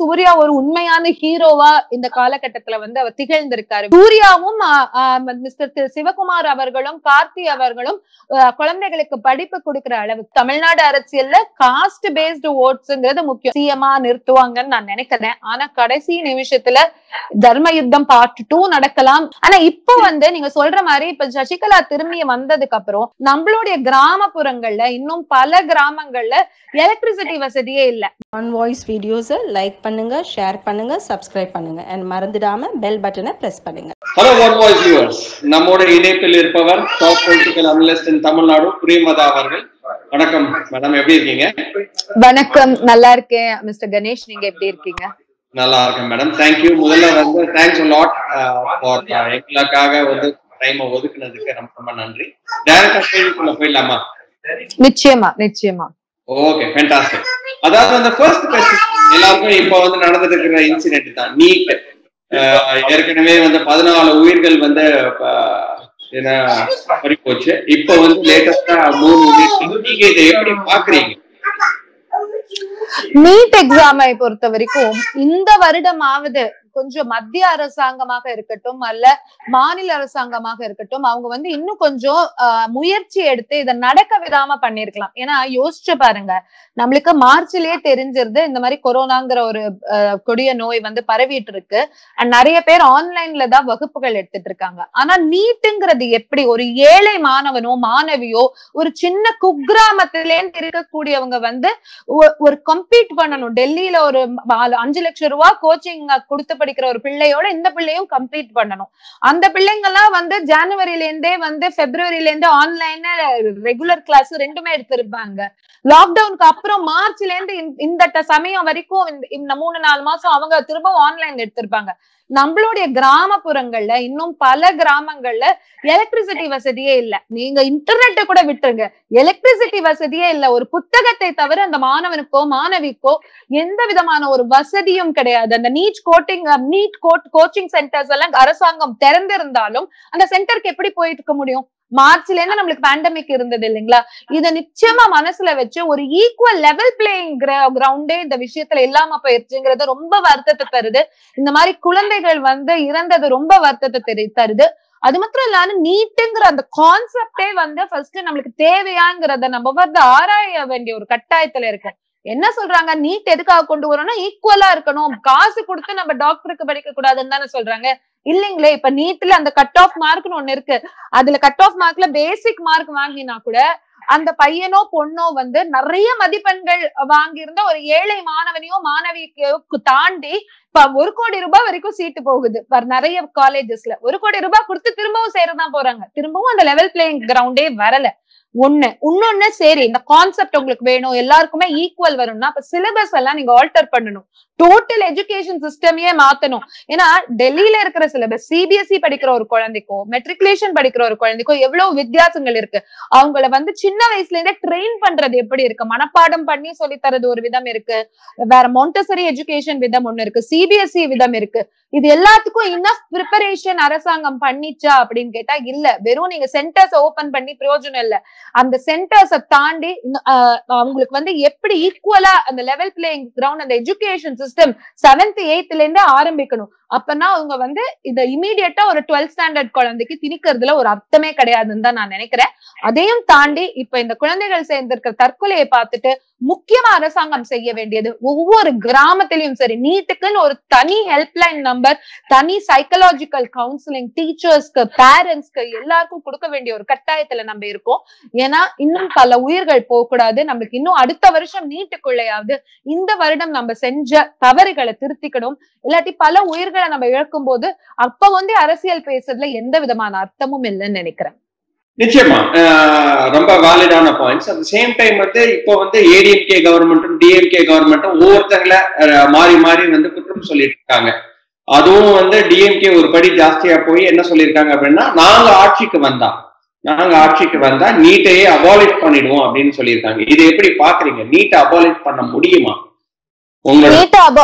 சூர்யா ஒரு உண்மையான ஹீரோவா இந்த காலகட்டத்துல வந்து அவர் திகழ்ந்திருக்காரு சூர்யாவும் மிஸ்டர் சிவகுமார் அவர்களும் கார்த்தி அவர்களும் ஆஹ் குழந்தைகளுக்கு படிப்பு கொடுக்கிற அளவுக்கு தமிழ்நாடு அரசியல்ல காஸ்ட் பேஸ்டு ஓட்ஸ்ங்கிறது முக்கியம் சிஎம்ஆ நிறுத்துவாங்கன்னு நான் நினைக்கிறேன் ஆனா கடைசி நிமிஷத்துல தர்ம யுத்தம் பார்ட் டூ நடக்கலாம் ஆனா இப்போ வந்து நீங்க சொல்ற மாதிரி இப்ப சசிகலா திரும்பி வந்ததுக்கு அப்புறம் நம்மளுடைய கிராமப்புறங்கள்ல இன்னும் பல கிராமங்கள்ல எலக்ட்ரிசிட்டி வசதியே இல்ல ஆன் வாய்ஸ் வீடியோஸை லைக் பண்ணுங்க ஷேர் பண்ணுங்க சப்ஸ்கிரைப் பண்ணுங்க அண்ட் மறந்துடாம பெல் பட்டனை பிரஸ் பண்ணுங்க ஹலோ ஒன் வாய்ஸ் வியூவர்ஸ் நம்மோட இணைப்பில் இருப்பவர் top political analyst in Tamil Nadu Priyamatha அவர்கள் வணக்கம் மேடம் எப்படி இருக்கீங்க வணக்கம் நல்லா இருக்கேன் மிஸ்டர் கணேஷ் நீங்க எப்படி இருக்கீங்க நல்லா இருக்கேன் மேடம் தேங்க்யூ முதல்ல வந்து தேங்க்ஸ் லாட் ஃபார் எங்களுக்காக வந்து டைம் ஒதுக்குனதுக்கு ரொம்ப ரொம்ப நன்றி டேரக்டா கேள்விக்குள்ள போயிடலாமா நிச்சயமா நிச்சயமா ஓகே ஃபேண்டாஸ்டிக் அதாவது அந்த ஃபர்ஸ்ட் கொஸ்டின் எல்லாருக்கும் இப்போ வந்து நடந்துட்டு இருக்கிற இன்சிடென்ட் தான் நீட் ஏற்கனவே வந்து பதினாலு உயிர்கள் வந்து அஹ், என்ன பறி போச்சு இப்போ வந்து லேட்டஸ்டா மூணு உயிர்கள் நீங்க இதை எப்படி பாக்குறீங்க நீட் எக்ஸாமை பொறுத்த வரைக்கும் இந்த வருடமாவது கொஞ்சம் மத்திய அரசாங்கமாக இருக்கட்டும் அல்ல மாநில அரசாங்கமாக இருக்கட்டும் அவங்க வந்து இன்னும் கொஞ்சம் ஆஹ், முயற்சி எடுத்து இதை நடக்க விடாம பண்ணிருக்கலாம் ஏன்னா யோசிச்சு பாருங்க நம்மளுக்கு மார்ச்லயே தெரிஞ்சிருது இந்த மாதிரி கொரோனாங்கிற ஒரு ஆஹ், கொடிய நோய் வந்து பரவிட்டு இருக்கு அண்ட் நிறைய பேர் ஆன்லைன்ல தான் வகுப்புகள் எடுத்துட்டு இருக்காங்க ஆனா நீட்டுங்கிறது எப்படி ஒரு ஏழை மாணவனோ மாணவியோ ஒரு சின்ன குக்கிராமத்திலேருந்து இருக்கக்கூடியவங்க வந்து ஒ- ஒரு கம்பீட் பண்ணணும் டெல்லியில ஒரு ம- அஞ்சு லட்சம் ரூபாய் கோச்சிங் கொடுத்து படிக்கிற ஒரு பிள்ளையோட இந்த பிள்ளையும் கம்பீட் பண்ணணும் அந்த பிள்ளைங்க எல்லாம் வந்து ஜனவரில இருந்தே வந்து பிப்ரவரில இருந்து ஆன்லைன்ல ரெகுலர் கிளாஸ் ரெண்டுமே எடுத்திருப்பாங்க லாக்டவுனுக்கு அப்புறம் மார்ச்ல இருந்து இந்த- இந்த ட- சமயம் வரைக்கும் இந்த- இந்த மூணு நாலு மாசம் அவங்க திரும்ப ஆன்லைன் எடுத்திருப்பாங்க நம்மளுடைய கிராமப்புறங்கள்ல இன்னும் பல கிராமங்கள்ல எலக்ட்ரிசிட்டி வசதியே இல்ல நீங்க இன்டர்நெட்டை கூட விட்டுருங்க எலக்ட்ரிசிட்டி வசதியே இல்ல ஒரு புத்தகத்தை தவிர அந்த மாணவனுக்கோ மாணவிக்கோ எந்த விதமான ஒரு வசதியும் கிடையாது அந்த NEET coating NEET coat coaching centres எல்லாம் அரசாங்கம் திறந்திருந்தாலும் அந்த சென்டருக்கு எப்படி போயிட்டு இருக்க முடியும் மார்ச்ல இருந்து நம்மளுக்கு பேண்டமிக் இருந்தது இல்லைங்களா இத நிச்சயமா மனசுல வச்சு ஒரு ஈக்குவல் லெவல் பிளேயிங் கிரவுண்டே இந்த விஷயத்துல இல்லாம போயிருச்சுங்கிறது ரொம்ப வருத்தத்தை தருது இந்த மாதிரி குழந்தைகள் வந்து இறந்தது ரொம்ப வருத்தத்தை தெரி தருது அது மாத்திரம் இல்லாம நீட்டுங்கிற அந்த கான்செப்டே வந்து ஃபர்ஸ்ட் நம்மளுக்கு தேவையாங்கிறத நம்ம வந்து ஆராய வேண்டிய ஒரு கட்டாயத்துல இருக்கு என்ன சொல்றாங்க நீட் எதுக்காக கொண்டு வரோம்னா ஈக்குவலா இருக்கணும் காசு கொடுத்து நம்ம டாக்டருக்கு படிக்க கூடாதுன்னு தானே சொல்றாங்க இல்லைங்களே இப்ப நீட்ல அந்த கட் ஆஃப் மார்க்னு ஒண்ணு இருக்கு அதுல கட் ஆஃப் மார்க்ல பேசிக் மார்க் வாங்கினா கூட அந்த பையனோ பொண்ணோ வந்து நிறைய மதிப்பெண்கள் வாங்கியிருந்த ஒரு ஏழை மாணவனையோ மாணவிக்கு தாண்டி இப்ப ஒரு கோடி ரூபாய் வரைக்கும் சீட்டு போகுது இப்ப நிறைய காலேஜஸ்ல ஒரு கோடி ரூபாய் கொடுத்து திரும்பவும் சேரதான் போறாங்க திரும்பவும் அந்த லெவல் பிளேயிங் கிரவுண்டே வரல ஒண்ணு இன்னொன்னு சரி இந்த கான்செப்ட் உங்களுக்கு வேணும் எல்லாருக்குமே ஈக்குவல் வரும்னா அப்ப சிலபஸ் எல்லாம் நீங்க ஆல்டர் பண்ணணும் டோட்டல் எஜுகேஷன் சிஸ்டமையே மாத்தணும் ஏன்னா டெல்லியில இருக்கிற சிலபஸ் சிபிஎஸ்இ படிக்கிற ஒரு குழந்தைக்கோ மெட்ரிகுலேஷன் படிக்கிற ஒரு குழந்தைக்கோ எவ்வளவு வித்தியாசங்கள் இருக்கு அவங்கள வந்து சின்ன வயசுல இருந்தே ட்ரெயின் பண்றது எப்படி இருக்கு மனப்பாடம் பண்ணி சொல்லி தரது ஒரு விதம் இருக்கு வேற மொண்டசரி எஜுகேஷன் விதம் ஒண்ணு இருக்கு சிபிஎஸ்இ விதம் இருக்கு இது எல்லாத்துக்கும் இன்னும் ப்ரிப்பரேஷன் அரசாங்கம் பண்ணிச்சா அப்படின்னு கேட்டா இல்ல வெறும் நீங்க சென்டர்ஸ் ஓபன் பண்ணி பிரயோஜனம் இல்ல அந்த சென்டர்ஸை தாண்டி இன்னும், ஆஹ், அவங்களுக்கு வந்து எப்படி ஈக்குவலா அந்த லெவல் பிளேயிங் கிரவுண்ட் அந்த எஜுகேஷன் சிஸ்டம் செவன்த் எயித்ல இருந்தே ஆரம்பிக்கணும் அப்பனா அவங்க வந்து இத இமீடியட்டா ஒரு டுவெல்த் ஸ்டாண்டர்ட் குழந்தைக்கு திணிக்கிறதுல ஒரு அர்த்தமே கிடையாதுன்னு தான் நான் நினைக்கிறேன் அதையும் தாண்டி இப்ப இந்த குழந்தைகள் சேர்ந்திருக்கிற தற்கொலையை பார்த்துட்டு முக்கியமா அரசாங்கம் செய்ய வேண்டியது ஒவ்வொரு கிராமத்திலயும் சரி நீட்டுக்குன்னு ஒரு தனி ஹெல்ப்லைன் நம்பர் தனி சைக்கலாஜிக்கல் கவுன்சிலிங் டீச்சர்ஸ்க்கு பேரண்ட்ஸ்க்கு எல்லாருக்கும் கொடுக்க வேண்டிய ஒரு கட்டாயத்துல நம்ம இருக்கோம் ஏன்னா இன்னும் பல உயிர்கள் போகக்கூடாது நம்மளுக்கு இன்னும் அடுத்த வருஷம் நீட்டுக்குள்ளையாவது இந்த வருடம் நம்ம செஞ்ச தவறுகளை திருத்திக்கணும் இல்லாட்டி பல உயிர்களை நம்ம இழக்கும் போது அப்ப வந்து அரசியல் பேசுறதுல எந்த விதமான அர்த்தமும் இல்லைன்னு நினைக்கிறேன் நிச்சயமா அஹ் ரொம்ப வேலிடான பாயிண்ட்ஸ் அட் சேம் டைம் வந்து இப்போ வந்து ஏடிஎம்கே கவர்மெண்ட்டும் டிஎம்கே கவர்மெண்ட்டும் ஒவ்வொருத்தங்களை அஹ், மாறி மாறி வந்து குற்றம் சொல்லிட்டு இருக்காங்க அதுவும் வந்து டிஎம்கே ஒரு படி ஜாஸ்தியா போய் என்ன சொல்லியிருக்காங்க அப்படின்னா நாங்க ஆட்சிக்கு வந்தா நாங்க ஆட்சிக்கு வந்தா நீட்டையே அபாலிஷ் பண்ணிடுவோம் அப்படின்னு சொல்லியிருக்காங்க இது எப்படி பாக்குறீங்க நீட்டை அபாலிஷ் பண்ண முடியுமா உங்களோட நீட் அபோ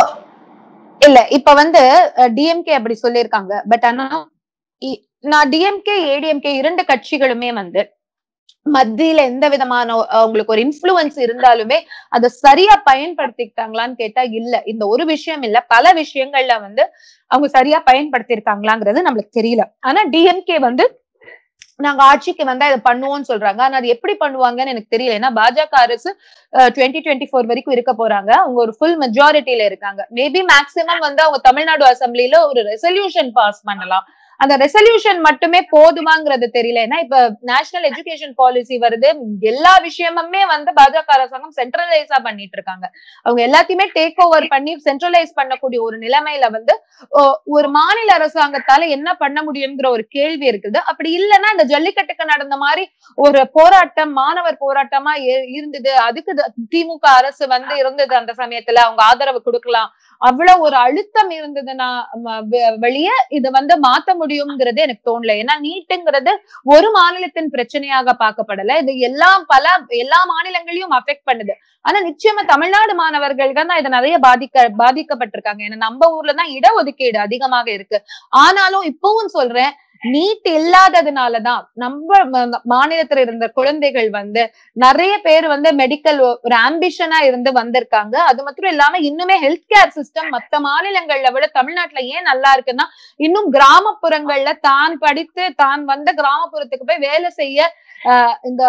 இல்ல இப்ப வந்து டிஎம்கே அப்படி சொல்லியிருக்காங்க பட் ஆனா இ- நான் டிஎம்கே ஏடிஎம்கே இரண்டு கட்சிகளுமே வந்து மத்தியில எந்த விதமான அவங்களுக்கு ஒரு இன்ஃபுளுன்ஸ் இருந்தாலுமே அதை சரியா பயன்படுத்திக்கிட்டாங்களான்னு கேட்டா இல்ல இந்த ஒரு விஷயம் இல்ல பல விஷயங்கள்ல வந்து அவங்க சரியா பயன்படுத்தியிருக்காங்களாங்கிறது நம்மளுக்கு தெரியல ஆனா டிஎம்கே வந்து நாங்க ஆட்சிக்கு வந்தா இதை பண்ணுவோம்னு சொல்றாங்க ஆனா அது எப்படி பண்ணுவாங்கன்னு எனக்கு தெரியல ஏன்னா பாஜக அரசு டுவெண்ட்டி டுவெண்ட்டி ஃபோர் வரைக்கும் இருக்க போறாங்க அவங்க ஒரு ஃபுல் மெஜாரிட்டியில இருக்காங்க மேபி மேக்சிமம் வந்து அவங்க தமிழ்நாடு அசம்பிளில ஒரு ரெசல்யூஷன் பாஸ் பண்ணலாம் அந்த ரெசல்யூஷன் மட்டுமே போதுமாங்கிறது தெரியல ஏன்னா இப்ப நேஷனல் எஜுகேஷன் பாலிசி வருது எல்லா விஷயமுமே வந்து பாஜக அரசாங்கம் சென்ட்ரலைஸா பண்ணிட்டு இருக்காங்க அவங்க எல்லாத்தையுமே டேக் ஓவர் பண்ணி சென்ட்ரலைஸ் பண்ணக்கூடிய ஒரு நிலைமையில வந்து ஒ- ஒரு மாநில அரசாங்கத்தால என்ன பண்ண முடியுங்கிற ஒரு கேள்வி இருக்குது அப்படி இல்லைன்னா இந்த ஜல்லிக்கட்டுக்கு நடந்த மாதிரி ஒரு போராட்டம் மாணவர் போராட்டமா இ- இருந்தது அதுக்கு த- திமுக அரசு வந்து இருந்தது அந்த சமயத்துல அவங்க ஆதரவு கொடுக்கலாம் அவ்வளவு ஒரு அழுத்தம் இருந்ததுன்னா ம- வெ- வெளியே இது வந்து மாத்த முடியுங்கிறது எனக்கு தோணல ஏன்னா நீட்டுங்கிறது ஒரு மாநிலத்தின் பிரச்சனையாக பார்க்கப்படல இது எல்லா பல எல்லா மாநிலங்களையும் அஃபெக்ட் பண்ணுது ஆனா நிச்சயமா தமிழ்நாடு மாணவர்கள் தான் இதை நிறைய பாதிக்க பாதிக்கப்பட்டிருக்காங்க ஏன்னா நம்ம ஊர்ல தான் இடஒதுக்கீடு அதிகமாக இருக்கு ஆனாலும் இப்பவும் சொல்றேன் நீட் இல்லாததுனாலதான் நம்ம ம- மாநிலத்துல இருந்த குழந்தைகள் வந்து நிறைய பேர் வந்து மெடிக்கல் ஒரு ஆம்பிஷனா இருந்து வந்திருக்காங்க அது மட்டும் இல்லாம இன்னுமே ஹெல்த் கேர் சிஸ்டம் மத்த மாநிலங்கள்ல விட தமிழ்நாட்டுல ஏன் நல்லா இருக்குன்னா இன்னும் கிராமப்புறங்கள்ல தான் படித்து தான் வந்த கிராமப்புறத்துக்கு போய் வேலை செய்ய ஆஹ் இந்த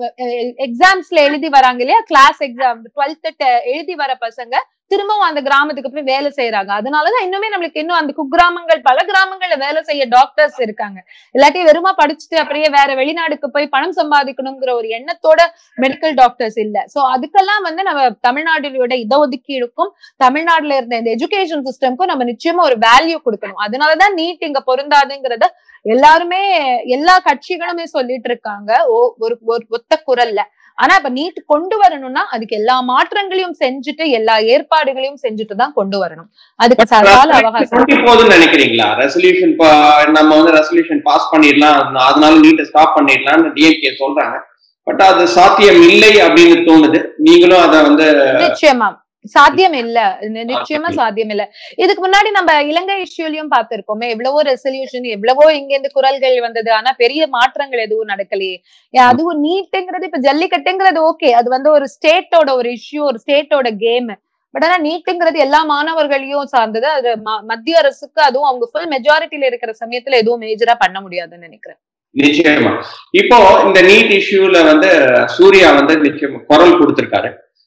எக்ஸாம்ஸ்ல எழுதி வராங்க இல்லையா கிளாஸ் எக்ஸாம் டுவெல்த் எழுதி வர பசங்க திரும்பவும் அந்த கிராமத்துக்கு போய் வேலை செய்யறாங்க அதனாலதான் இன்னுமே நம்மளுக்கு இன்னும் அந்த குக்கிராமங்கள் பல கிராமங்கள்ல வேலை செய்ய டாக்டர்ஸ் இருக்காங்க இல்லாட்டி வெறுமா படிச்சுட்டு அப்படியே வேற வெளிநாடுக்கு போய் பணம் சம்பாதிக்கணுங்கிற ஒரு எண்ணத்தோட மெடிக்கல் டாக்டர்ஸ் இல்ல சோ அதுக்கெல்லாம் வந்து நம்ம தமிழ்நாடுடைய இடஒதுக்கீடுக்கும் தமிழ்நாடுல இருந்த இந்த எஜுகேஷன் சிஸ்டம்க்கும் நம்ம நிச்சயமா ஒரு வேல்யூ கொடுக்கணும் அதனாலதான் நீட் இங்க பொருந்தாதுங்கிறத எல்லாருமே எல்லா கட்சிகளுமே சொல்லிட்டு இருக்காங்க ஓ- ஒரு ஒரு ஒத்த குரல்ல ஆனா இப்ப நீட் கொண்டு வரணும்னா அதுக்கு எல்லா மாற்றங்களையும் செஞ்சுட்டு எல்லா ஏற்பாடுகளையும் செஞ்சுட்டு தான் கொண்டு வரணும் அதுக்கு ச- கால அவகாசம் டுவெண்ட்டி போதும்னு நினைக்கிறீங்களா ரெசல்யூஷன் நம்ம வந்து ரெசல்யூஷன் பாஸ் பண்ணிடலாம் அதனா- அதனால நீட்டை ஸ்டாப் பண்ணிடலாம்னு டிஎம்கே சொல்றாங்க பட் அது சாத்தியம் இல்லை அப்படின்னு தோணுது நீங்களும் அதை வந்து நிச்சயமா சாத்தியம் இல்ல நி- நிச்சயமா சாத்தியம் இல்ல இதுக்கு முன்னாடி நம்ம இலங்கை இஷ்யூலயும் பார்த்திருக்கோமே எவ்வளவோ ரெசல்யூஷன் எவ்வளவோ இங்க இருந்து குரல்கள் வந்தது ஆனா பெரிய மாற்றங்கள் எதுவும் நடக்கலையே ஏன் அதுவும் நீட்டுங்கிறது இப்ப ஜல்லிக்கட்டுங்கிறது ஓகே அது வந்து ஒரு ஸ்டேட்டோட ஒரு இஷ்யூ ஒரு ஸ்டேட்டோட கேம் பட் ஆனா நீட்டுங்கிறது எல்லா மாணவர்களையும் சார்ந்தது அது ம- மத்திய அரசுக்கு அதுவும் அவங்க ஃபுல் மெஜாரிட்டியில இருக்கிற சமயத்துல எதுவும் மேஜரா பண்ண முடியாதுன்னு நினைக்கிறேன் நிச்சயமா இப்போ இந்த நீட் இஷ்யூல வந்து சூர்யா வந்து நிச்சயம் குரல் கொடுத்திருக்காரு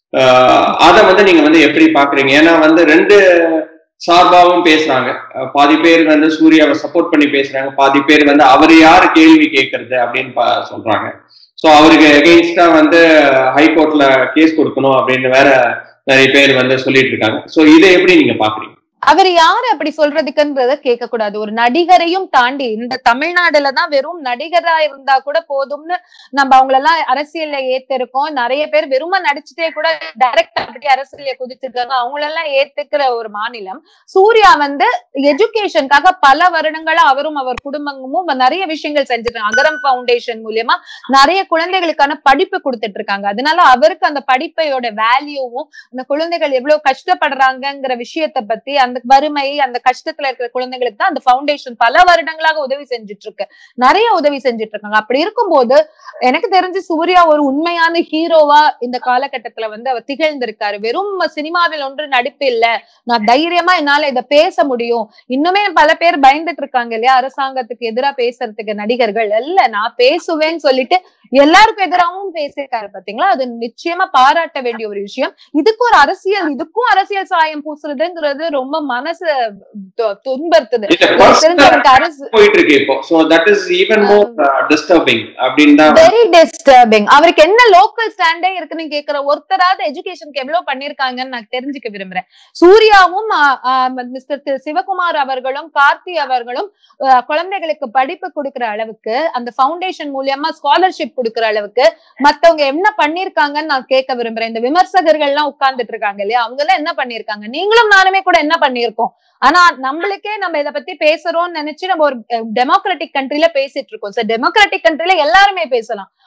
ஆஹ் அதை வந்து நீங்க வந்து எப்படி பாக்குறீங்க ஏன்னா வந்து ரெண்டு சார்பாவும் பேசுறாங்க அஹ் பாதி பேர் வந்து சூர்யாவை சப்போர்ட் பண்ணி பேசுறாங்க பாதி பேர் வந்து அவர் யாரு கேள்வி கேட்கறது அப்படின்னு பா- சொல்றாங்க சோ அவருக்கு எகெயின்ஸ்டா வந்து ஹைகோர்ட்ல கேஸ் கொடுக்கணும் அப்படின்னு வேற நிறைய பேர் வந்து சொல்லிட்டு இருக்காங்க சோ இதை எப்படி நீங்க பாக்குறீங்க அவர் யாரு அப்படி சொல்றதுக்குன்றத கேட்க கூடாது ஒரு நடிகரையும் தாண்டி இந்த தமிழ்நாடுல தான் வெறும் நடிகரா இருந்தா கூட போதும்னு நம்ம அவங்களெல்லாம் அரசியல்ல ஏத்திருக்கோம் நிறைய பேர் வெறும நடிச்சுட்டே கூட டைரக்ட் அப்படி அரசியல்ல குதிச்சிருக்காங்க அவங்களெல்லாம் ஏத்துக்கிற ஒரு மாநிலம் சூர்யா வந்து எஜுகேஷனுக்காக பல வருடங்களா அவரும் அவர் குடும்பமும் நிறைய விஷயங்கள் செஞ்சிருக்காங்க அகரம் ஃபவுண்டேஷன் மூலியமா நிறைய குழந்தைகளுக்கான படிப்பு கொடுத்துட்டு இருக்காங்க அதனால அவருக்கு அந்த படிப்பையோட வேல்யூவும் அந்த குழந்தைகள் எவ்வளவு கஷ்டப்படுறாங்கங்கிற விஷயத்தை பத்தி அந்த வறுமை அந்த கஷ்டத்துல இருக்கிற குழந்தைகளுக்கு தான் அந்த ஃபவுண்டேஷன் பல வருடங்களாக உதவி செஞ்சுட்டு இருக்கு நிறைய உதவி செஞ்சுட்டு இருக்காங்க அப்படி இருக்கும்போது எனக்கு தெரிஞ்சு சூர்யா ஒரு உண்மையான ஹீரோவா இந்த காலகட்டத்துல வந்து அவர் திகழ்ந்திருக்காரு வெறும் சினிமாவில் ஒன்று நடிப்பு இல்ல நான் தைரியமா என்னால இதை பேச முடியும் இன்னுமே பல பேர் பயந்துட்டு இருக்காங்க இல்லையா அரசாங்கத்துக்கு எதிரா பேசுறதுக்கு நடிகர்கள் இல்ல நான் பேசுவேன்னு சொல்லிட்டு எல்லாருக்கும் எதிராகவும் பேசியிருக்காரு பாத்தீங்களா அது நிச்சயமா பாராட்ட வேண்டிய ஒரு விஷயம் இதுக்கு ஒரு அரசியல் இதுக்கும் அரசியல் சாயம் பூசுறதுங்கிறது ரொம்ப மனசு து- துன்புறுத்துது இல்ல எனக்கு தெரிஞ்ச personal அவருக்கு அரசு போயிட்டு இருக்கு இப்போ so that is even more disturbing அப்படின்னு தான் வெரி டிஸ்டர்பிங் அவருக்கு என்ன லோக்கல் ஸ்டாண்டே இருக்குன்னு கேக்குற ஒருத்தராவது எஜுகேஷனுக்கு எவ்வளவு பண்ணிருக்காங்கன்னு நான் தெரிஞ்சுக்க விரும்புறேன் சூர்யாவும் மிஸ்டர் சிவகுமார் அவர்களும் கார்த்தி அவர்களும் ஆஹ், குழந்தைகளுக்கு படிப்பு கொடுக்கிற அளவுக்கு அந்த ஃபவுண்டேஷன் மூலியமா ஸ்காலர்ஷிப் கொடுக்கிற அளவுக்கு மத்தவங்க என்ன பண்ணிருக்காங்கன்னு நான் கேட்க விரும்புறேன் இந்த விமர்சகர்கள் எல்லாம் உட்கார்ந்துட்டு இருக்காங்க இல்லையா அவங்க எல்லாம் என்ன பண்ணிருக்காங்க நீங்களும் நானுமே கூட என்ன பண்ணிருக்கோம் ஆனா நம்மளுக்கே நம்ம இத பத்தி பேசுறோம்னு நினைச்சு நம்ம ஒரு டெமோக்ராட்டிக் கண்ட்ரில பேசிட்டு இருக்கோம் சார் டெமோக்ராட்டிக் கண்ட்ரில எல்லாருமே பேசலாம்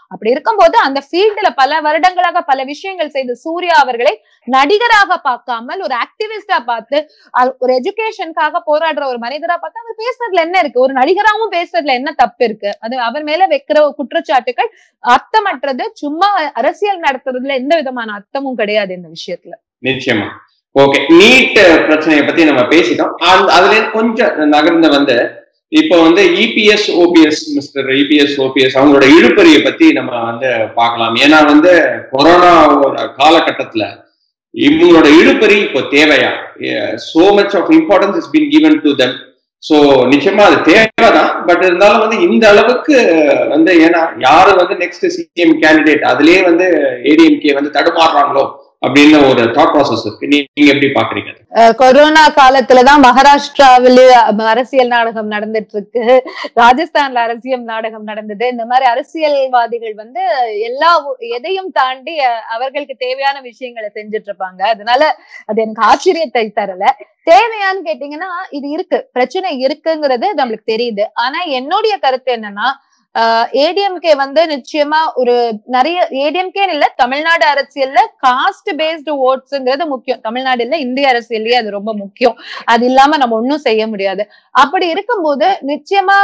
அப்படி இருக்கும்போது அந்த ஃபீல்டுல பல வருடங்களாக பல விஷயங்கள் செய்த சூர்யா அவர்களை நடிகராக பார்க்காமல் ஒரு ஆக்டிவிஸ்டா பார்த்து அ- ஒரு எஜுகேஷனுக்காக போராடுற ஒரு மனிதரா பார்த்து அவர் பேசுறதுல என்ன இருக்கு ஒரு நடிகராவும் பேசுறதுல என்ன தப்பு இருக்கு அது அவர் மேல வைக்கிற குற்றச்சாட்டுகள் அர்த்தமற்றது சும்மா அரசியல் நடத்துறதுல எந்த விதமான அர்த்தமும் கிடையாது இந்த விஷயத்துல நிச்சயமா ஓகே நீட் பிரச்சனையை பத்தி நம்ம பேசிட்டோம் அந்த- அதுல இருந்து கொஞ்சம் நகர்ந்து வந்து இப்போ வந்து EPS OPS mister EPS OPS அவங்களோட இழுப்பறியை பத்தி நம்ம வந்து பார்க்கலாம் ஏன்னா வந்து கொரோனாவோட காலகட்டத்துல இவங்களோட இழுப்பறி இப்போ தேவையா so much of importance is been given to them so நிச்சயமா அது தேவைதான் பட் இருந்தாலும் வந்து இந்த அளவுக்கு வந்து ஏன்னா யாரு வந்து நெக்ஸ்ட் சிஎம் கேண்டிடேட் அதுலயே வந்து ஏடிஎம்கே வந்து தடுமாறுறாங்களோ அப்படின்னு ஒரு தாட் ப்ராசஸ் இருக்கு நீ- நீங்க எப்படி பாக்குறீங்க அது? அஹ் கொரோனா காலத்துலதான் மகாராஷ்டிராவில அரசியல் நாடகம் நடந்துட்டு இருக்கு ராஜஸ்தான்ல அரசியல் நாடகம் நடந்தது இந்த மாதிரி அரசியல்வாதிகள் வந்து எல்லா ஊ- எதையும் தாண்டி அஹ், அவர்களுக்கு தேவையான விஷயங்களை செஞ்சுட்டு இருப்பாங்க அதனால அது எனக்கு ஆச்சரியத்தை தரல தேவையான்னு கேட்டீங்கன்னா இது இருக்கு பிரச்சனை இருக்குங்கிறது நம்மளுக்கு தெரியுது ஆனா என்னுடைய கருத்து என்னன்னா ஏடிஎம்கே வந்து நிச்சயமா ஒரு நிறைய ஏடிஎம்கே இல்ல தமிழ்நாடு அரசியல்ல காஸ்ட் பேஸ்டு ஓட்ஸ்ங்கிறது முக்கியம் தமிழ்நாடு இல்ல இந்திய அரசியல்லயே அது ரொம்ப முக்கியம் அது இல்லாம நம்ம ஒண்ணும் செய்ய முடியாது அப்படி இருக்கும்போது நிச்சயமா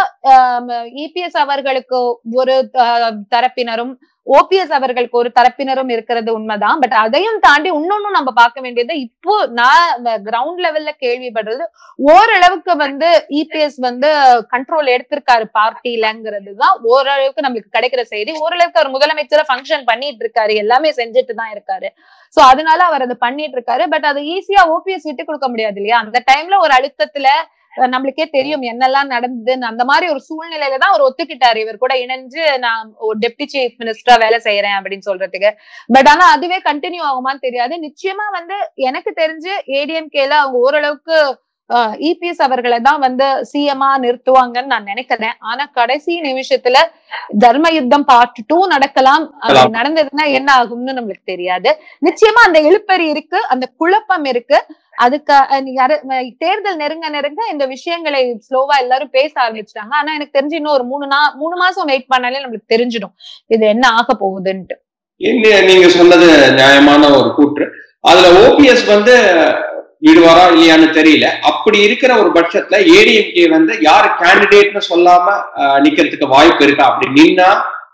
இபிஎஸ் அவர்களுக்கு ஒரு அஹ், தரப்பினரும் ஓபிஎஸ் அவர்களுக்கு ஒரு தரப்பினரும் இருக்கிறது உண்மைதான் பட் அதையும் தாண்டி இன்னொன்னும் நம்ம பார்க்க வேண்டியது இப்போ நான் கிரவுண்ட் லெவல்ல கேள்விப்படுறது ஓரளவுக்கு வந்து இபிஎஸ் வந்து கண்ட்ரோல் எடுத்திருக்காரு பார்ட்டிலங்கிறது தான் ஓரளவுக்கு நம்மளுக்கு கிடைக்கிற செய்தி ஓரளவுக்கு அவர் முதலமைச்சரை ஃபங்க்ஷன் பண்ணிட்டு இருக்காரு எல்லாமே செஞ்சுட்டு தான் இருக்காரு சோ அதனால அவர் அதை பண்ணிட்டு இருக்காரு பட் அது ஈஸியா ஓபிஎஸ் விட்டு கொடுக்க முடியாது இல்லையா அந்த டைம்ல ஒரு அழுத்தத்துல அஹ், நம்மளுக்கே தெரியும் என்னெல்லாம் நடந்ததுன்னு அந்த மாதிரி ஒரு சூழ்நிலையில தான் அவர் ஒத்துக்கிட்டாரு இவர் கூட இணைஞ்சு நான் ஒரு டெப்டி சீஃப் மினிஸ்டரா வேலை செய்யறேன் அப்படின்னு சொல்றதுக்கு பட் ஆனா அதுவே கண்டினியூ ஆகுமான்னு தெரியாது நிச்சயமா வந்து எனக்கு தெரிஞ்சு ஏடிஎம்கேல அவங்க ஓரளவுக்கு இபிஎஸ் அவர்களை தான் வந்து சிஎம்ஆ நிறுத்துவாங்கன்னு நான் நினைக்கிறேன் ஆனா கடைசி நிமிஷத்துல தர்ம யுத்தம் பார்ட் டூ நடக்கலாம் அது நடக்கலாம். நடந்ததுன்னா என்ன ஆகும்னு நம்மளுக்கு தெரியாது நிச்சயமா அந்த இழுப்பறி இருக்கு அந்த குழப்பம் இருக்கு அதுக்கு அஹ், நீ யாரு- அஹ், தேர்தல் நெருங்க நெருங்க இந்த விஷயங்களை ஸ்லோவா எல்லாரும் பேச ஆரம்பிச்சிட்டாங்க ஆனா எனக்கு தெரிஞ்சு இன்னும் ஒரு மூணு நா மூணு மாசம் வெயிட் பண்ணாலே நம்மளுக்கு தெரிஞ்சிடும் இது என்ன ஆக போகுதுன்ட்டு என்ன நீங்க சொன்னது நியாயமான ஒரு கூற்று அதுல ஓபிஎஸ் வந்து விடுவாரா இல்லையான்னு தெரியல அப்படி இருக்கிற ஒரு பட்சத்துல ஏடிஎம்கே வந்து யார் கேண்டிடேட்னு சொல்லாம அஹ், நிக்கிறதுக்கு வாய்ப்பு இருக்கா அப்படி நின்னா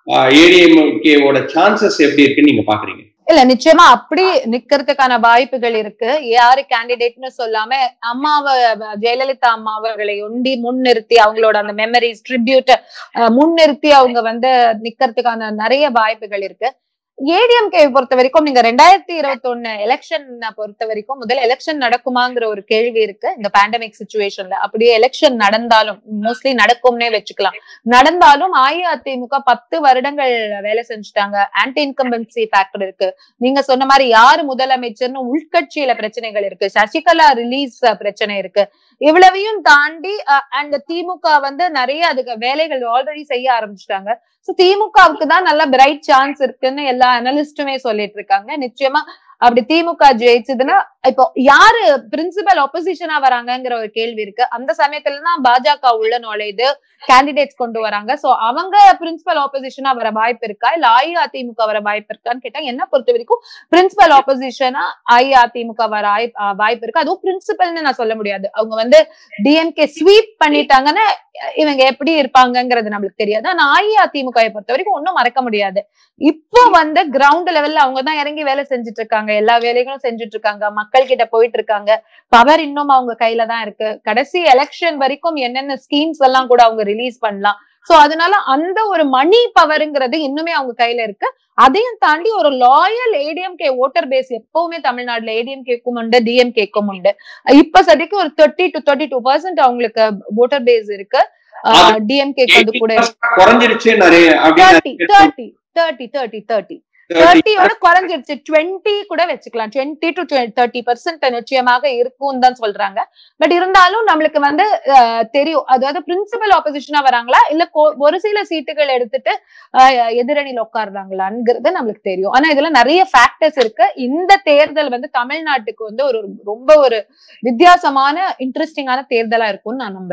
ஏடிஎம்கேவோட சான்சஸ் எப்படி இருக்குன்னு நீங்க பாக்குறீங்க இல்ல நிச்சயமா அப்படி நிக்கிறதுக்கான வாய்ப்புகள் இருக்கு யாரு கேண்டிடேட்னு சொல்லாம அம்மாவை ஜெயலலிதா அம்மா அவர்களை ஒண்டி முன்னிறுத்தி அவங்களோட அந்த மெமரிஸ் ட்ரிபியூட் முன்னிறுத்தி அவங்க வந்து நிக்கிறதுக்கான நிறைய வாய்ப்புகள் இருக்கு ஏடிஎம்கே பொறுத்த வரைக்கும் நீங்க ரெண்டாயிரத்தி இருபத்தி ஒண்ணு எலெக்ஷன் பொறுத்த வரைக்கும் முதல்ல எலெக்ஷன் நடக்குமாங்கிற ஒரு கேள்வி இருக்கு இந்த பேண்டமிக் சுச்சுவேஷன்ல அப்படியே எலெக்ஷன் நடந்தாலும் மோஸ்ட்லி நடக்கும்னே வச்சுக்கலாம் நடந்தாலும் அஇஅதிமுக பத்து வருடங்கள் வேலை செஞ்சுட்டாங்க ஆன்டி இன்கம்பன்சி ஃபேக்டர் இருக்கு நீங்க சொன்ன மாதிரி யாரு முதலமைச்சர்னு உள்கட்சியில பிரச்சனைகள் இருக்கு சசிகலா ரிலீஸ் பிரச்சனை இருக்கு இவ்வளவையும் தாண்டி அண்ட் திமுக வந்து நிறைய அதுக்கு வேலைகள் ஆல்ரெடி செய்ய ஆரம்பிச்சிட்டாங்க சோ திமுகவுக்கு தான் நல்ல பிரைட் சான்ஸ் இருக்குன்னு எல்லா அனலிஸ்டுமே சொல்லிட்டு இருக்காங்க நிச்சயமா அப்படி திமுக ஜெயிச்சதுன்னா இப்போ யாரு பிரின்சிபல் ஆப்போசிஷனா வராங்கங்கிற ஒரு கேள்வி இருக்கு அந்த சமயத்துல தான் பாஜக உள்ள நுழையுது கேண்டிடேட்ஸ் கொண்டு வராங்க சோ அவங்க பிரின்சிபல் ஆப்போசிஷனா வர வாய்ப்பு இருக்கா இல்ல அஇஅதிமுக வர வாய்ப்பு இருக்கான்னு கேட்டா என்ன பொறுத்த வரைக்கும் பிரின்சிபல் ஆப்போசிஷனா அஇஅதிமுக வர ஆய்- ஆஹ் வாய்ப்பு இருக்கு அதுவும் பிரின்சிபல்னு நான் சொல்ல முடியாது அவங்க வந்து டிஎம்கே ஸ்வீப் பண்ணிட்டாங்கன்னா இவங்க எப்படி இருப்பாங்கங்கிறது நம்மளுக்கு தெரியாது ஆனா அஇஅதிமுக பொறுத்த வரைக்கும் ஒன்னும் மறக்க முடியாது இப்போ வந்து கிரவுண்ட் லெவல்ல அவங்க தான் இறங்கி வேலை செஞ்சுட்டு இருக்காங்க எல்லா வேலைகளும் செஞ்சுட்டு இருக்காங்க மக்கள் கிட்ட போயிட்டு இருக்காங்க பவர் இன்னும் அவங்க கையில தான் இருக்கு கடைசி எலெக்ஷன் வரைக்கும் என்னென்ன ஸ்கீம்ஸ் எல்லாம் கூட அவங்க ரிலீஸ் பண்ணலாம் சோ அதனால அந்த ஒரு மணி பவர்ங்கிறது இன்னுமே அவங்க கையில இருக்கு அதையும் தாண்டி ஒரு லாயல் ஏடிஎம்கே ஓட்டர் பேஸ் எப்பவுமே தமிழ்நாடுல ஏடிஎம்கேக்கும் உண்டு டிஎம்கேக்கும் உண்டு இப்ப சதிக்கு ஒரு thirty to thirty two percent அவங்களுக்கு ஓட்டர் பேஸ் இருக்கு டிஎம்கேக்கு அது கூட 80% குறைஞ்சிருச்சு நிறைய தேர்ட்டி அப்படின்னு தேர்ட்டி தேர்ட்டி தேர்ட்டி தேர்ட்டி தேர்ட்டியோட குறைஞ்சிருச்சு டுவெண்ட்டி கூட வச்சுக்கலாம் டுவெண்ட்டி டு தேர்ட்டி பர்சன்ட் நிச்சயமாக இருக்கும் தான் சொல்றாங்க பட் இருந்தாலும் நம்மளுக்கு வந்து அஹ், தெரியும் அதாவது பிரின்சிபல் ஆப்போசிஷனா வராங்களா இல்ல கொ- ஒரு சில சீட்டுகள் எடுத்துட்டு அஹ், எதிரணியில உட்கார்றாங்களாங்கிறது நம்மளுக்கு தெரியும் ஆனா இதுல நிறைய ஃபேக்டர்ஸ் இருக்கு இந்த தேர்தல் வந்து தமிழ்நாட்டுக்கு வந்து ஒரு ரொம்ப ஒரு வித்தியாசமான இன்ட்ரெஸ்டிங்கான தேர்தலா இருக்கும்னு நான் நம்புறேன்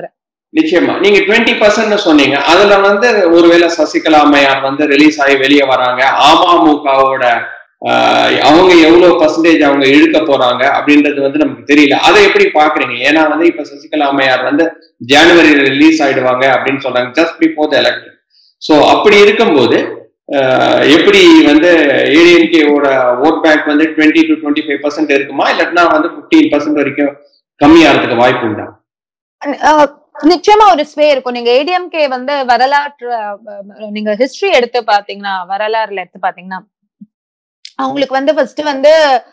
நிச்சயமா நீங்க டுவெண்ட்டி பர்சன்ட் சொன்னீங்க அதுல வந்து ஒருவேளை சசிகலா அம்மையார் வந்து ரிலீஸ் ஆகி வெளியே வராங்க அமமுகவோட ஆஹ், அவங்க எவ்வளவு பர்சன்டேஜ் அவங்க இழுக்க போறாங்க அப்படின்றது வந்து நமக்கு தெரியல அதை எப்படி பாக்குறீங்க ஏன்னா வந்து இப்ப சசிகலா அம்மையார் வந்து ஜனவரி ரிலீஸ் ஆயிடுவாங்க அப்படின்னு சொல்றாங்க just before the election so அப்படி இருக்கும்போது ஆஹ், எப்படி வந்து ஏடிஎம்கேவோட ஓட் பேங்க் வந்து twenty to twenty five percent இருக்குமா இல்லாட்டினா வந்து ஃபிஃப்டீன் பர்சன்ட் வரைக்கும் கம்மியாகிறதுக்கு வாய்ப்பு உண்டா அஹ் நிச்சயமா ஒரு ஸ்வே இருக்கும் நீங்க ஏடிஎம்கே வந்து வரலாற்று அஹ், நீங்க ஹிஸ்டரி எடுத்து பாத்தீங்கன்னா வரலாறுல எடுத்து பாத்தீங்கன்னா அவங்களுக்கு வந்து ஃபர்ஸ்ட் வந்து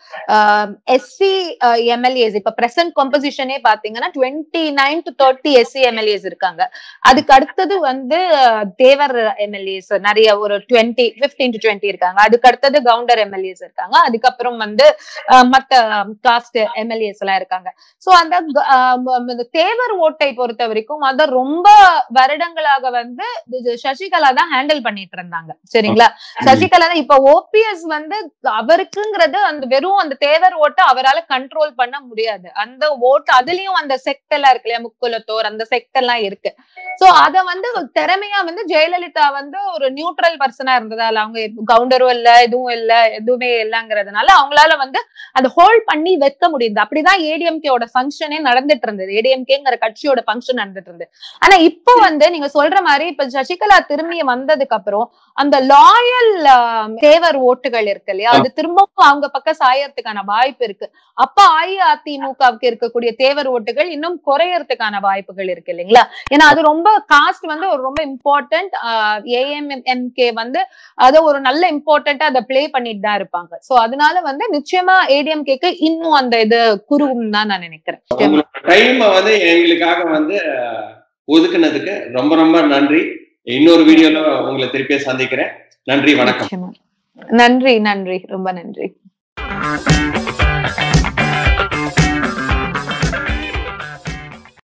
எஸ்சி எம்எல்ஏஸ் இப்ப பிரசன்ட் கம்போசிஷனே பாத்தீங்கன்னா twenty nine to thirty SC MLAs இருக்காங்க அதுக்கு அடுத்தது வந்து அஹ், தேவர் எம்எல்ஏஸ் நிறைய ஒரு டுவெண்ட்டி பிப்டீன் டு டுவெண்ட்டி இருக்காங்க அதுக்கு அடுத்தது கவுண்டர் எம்எல்ஏஸ் இருக்காங்க அதுக்கப்புறம் வந்து அஹ், மத்த காஸ்ட் எம்எல்ஏஸ் எல்லாம் இருக்காங்க சோ அந்த க- ஆஹ் ம- ம- இந்த தேவர் ஓட்டை பொறுத்த வரைக்கும் அத ரொம்ப வருடங்களாக வந்து இது சசிகலா தான் ஹேண்டில் பண்ணிட்டு இருந்தாங்க சரிங்களா சசிகலா தான் இப்ப ஓபிஎஸ் வந்து அவருக்குங்கிறது அந்த வெறும் அந்த தேவர் ஓட்டை அவரால கண்ட்ரோல் பண்ண முடியாது அந்த ஓட்டு அதுலயும் அந்த செக்ட் எல்லாம் இருக்கு இல்லையா முக்குலத்தோர் அந்த செக்ட் எல்லாம் இருக்கு சோ அத வந்து திறமையா வந்து ஜெயலலிதா வந்து ஒரு நியூட்ரல் பர்சனா இருந்ததால அவங்க கவுண்டரும் இல்ல எதுவும் இல்ல எதுவுமே இல்லங்கிறதுனால அவங்களால வந்து அதை ஹோல்ட் பண்ணி வைக்க முடியுது அப்படிதான் ஏடிஎம்கேவோட ஃபங்க்ஷனே நடந்துட்டு இருந்தது ஏடிஎம்கேங்கிற கட்சியோட ஃபங்க்ஷன் நடந்துட்டு இருந்தது ஆனா இப்போ வந்து நீங்க சொல்ற மாதிரி இப்ப சசிகலா திரும்பி வந்ததுக்கு அப்புறம் அந்த லாயல் தேவர் ஓட்டுகள் இருக்கு இல்லையா அது திரும்பவும் அவங்க பக்கம் சாயறதுக்கான வாய்ப்பு இருக்கு அப்ப அஇஅதிமுகவுக்கு இருக்கக்கூடிய தேவர் ஓட்டுகள் இன்னும் குறையறதுக்கான வாய்ப்புகள் இருக்கு இல்லைங்களா ஏன்னா அது ரொம்ப காஸ்ட் வந்து ஒரு ரொம்ப இம்பார்ட்டன்ட் ஏஎம்எம்கே வந்து அதை ஒரு நல்ல இம்பார்ட்டன்டா அதை ப்ளே பண்ணிட்டு தான் இருப்பாங்க சோ அதனால வந்து நிச்சயமா ஏடிஎம்கேக்கு இன்னும் அந்த இது குருவும் தான் நான் நினைக்கிறேன் உங்களோட டைமை வந்து எங்களுக்காக வந்து அஹ், ஒதுக்குனதுக்கு ரொம்ப ரொம்ப நன்றி இன்னொரு வீடியோல உங்களை திருப்பியே சந்திக்கிறேன் நன்றி வணக்கம் நிச்சயமா நன்றி நன்றி ரொம்ப நன்றி